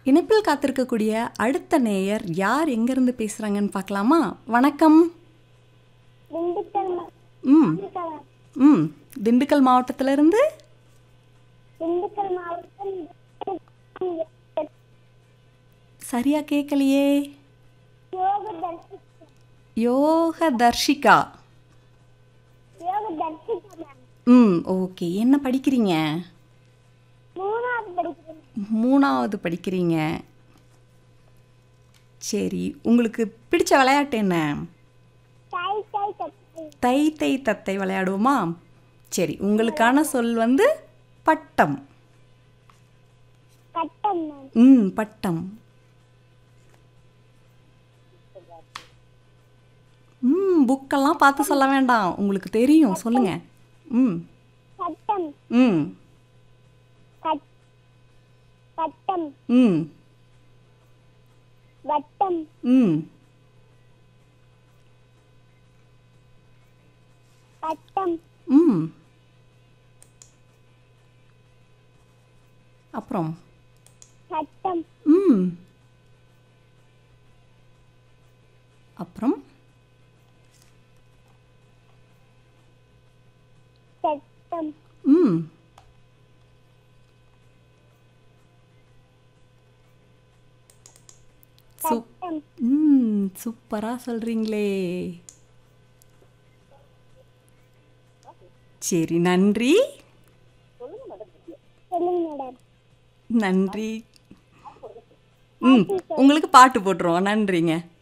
இணைப்பில் காத்திருக்கக்கூடிய அடுத்த நேயர் யார் எங்கேருந்து பேசுகிறாங்கன்னு பார்க்கலாமா வணக்கம் திண்டுக்கல் மா- ம் திண்டுக்கல் ம் திண்டுக்கல் மாவட்டத்திலிருந்து திண்டுக்கல் மாவட்டம் சரியா கேட்கலையே யோக தர்ஷிகா யோக தர்ஷிகா யோக தர்ஷிகா மேம் ம் ஓகே என்ன படிக்கிறீங்க மூணாவது படிக்கிறேன் மூணாவது படிக்கிறீங்க சரி உங்களுக்கு பிடிச்ச விளையாட்டு என்ன தாய் தாய் தத்தை தை தை தத்தை விளையாடுவோமா சரி உங்களுக்கான சொல் வந்து பட்டம் கட்டம் மேம் ம் பட்டம் ம் புக்கெல்லாம் பார்த்து சொல்ல வேண்டாம் உங்களுக்கு தெரியும் சொல்லுங்க ம் கட்டம் ம் கட் கட்டம் ம் வட்டம் ம் கட்டம் ம் அப்புறம் கட்டம் ம் அப்புறம் சட்டம் ம் சூப் கட்டம் ம் சூப்பராக சொல்கிறீங்களே சரி நன்றி சொல்லுங்க மேடம் நன்றி ம் உங்களுக்கு பாட்டு போட்டுருவோம் நன்றிங்க